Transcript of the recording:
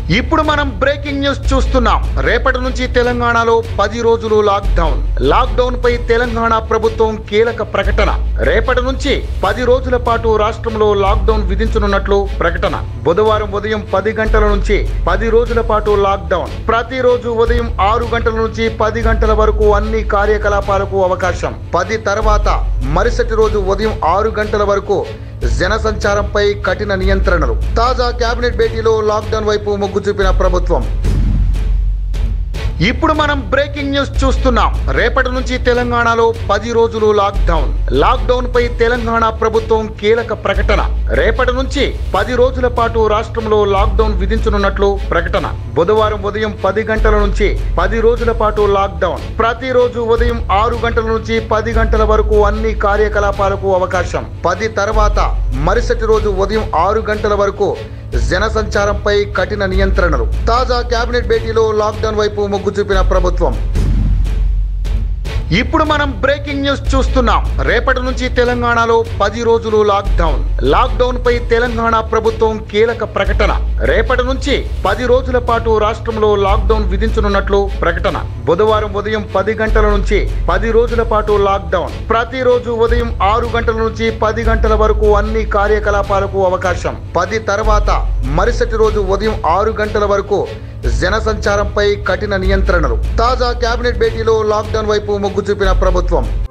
ఇప్పుడు మనం breaking news చూస్తున్నాం రేపటి నుంచి తెలంగాణలో పది రోజులు లాక్డౌన్ లాక్డౌన్ పై తెలంగాణ ప్రభుత్వం కీలక ప్రకటన రేపటి నుంచి పది రోజుల పాటు రాష్ట్రంలో లాక్డౌన్ విధించనున్నట్లు ప్రకటన బుధవారం ఉదయం పది గంటల నుంచి పది రోజుల పాటు లాక్డౌన్ ప్రతిరోజు ఉదయం ఆరు గంటల నుంచి పది గంటల వరకు అన్ని కార్యకలాపాలకు అవకాశం పది తర్వాత మరుసటి రోజు ఉదయం ఆరు గంటల వరకు జన సంచారంపై కఠిన నియంత్రణలు తాజా కేబినెట్ భేటీలో లాక్డౌన్ వైపు మొగ్గు చూపిన ప్రభుత్వం ఇప్పుడు మనం బ్రేకింగ్ న్యూస్ చూస్తున్నాం రేపటి నుంచి తెలంగాణలో పది రోజులు లాక్డౌన్ లాక్డౌన్ పై తెలంగాణ ప్రభుత్వం కీలక ప్రకటన రేపటి నుంచి పది రోజుల పాటు రాష్ట్రంలో లాక్డౌన్ విధించనున్నట్లు ప్రకటన బుధవారం ఉదయం పది గంటల నుంచి పది రోజుల పాటు లాక్డౌన్ ప్రతిరోజు ఉదయం ఆరు గంటల నుంచి పది గంటల వరకు అన్ని కార్యకలాపాలకు అవకాశం పది తర్వాత మరుసటి రోజు ఉదయం ఆరు గంటల వరకు జన సంచారంపై కఠిన నియంత్రణలు తాజా కేబినెట్ భేటీలో లాక్డౌన్ వైపు మొగ్గు చూపిన ప్రభుత్వం ఇప్పుడు మనం బ్రేకింగ్ న్యూస్ చూస్తున్నాం రేపటి నుంచి తెలంగాణలో పది రోజులు లాక్డౌన్ లాక్డౌన్ పై తెలంగాణ ప్రభుత్వం కీలక ప్రకటన రేపటి నుంచి పది రోజుల పాటు రాష్ట్రంలో లాక్డౌన్ విధించనున్నట్లు ప్రకటన బుధవారం ఉదయం పది గంటల నుంచి పది రోజుల పాటు లాక్డౌన్ ప్రతిరోజు ఉదయం ఆరు గంటల నుంచి పది గంటల వరకు అన్ని కార్యకలాపాలకు అవకాశం పది తర్వాత మరుసటి రోజు ఉదయం ఆరు గంటల వరకు జన సంచారంపై కఠిన నియంత్రణలు తాజా కేబినెట్ భేటీలో లాక్డౌన్ వైపు మొగ్గు చూపిన ప్రభుత్వం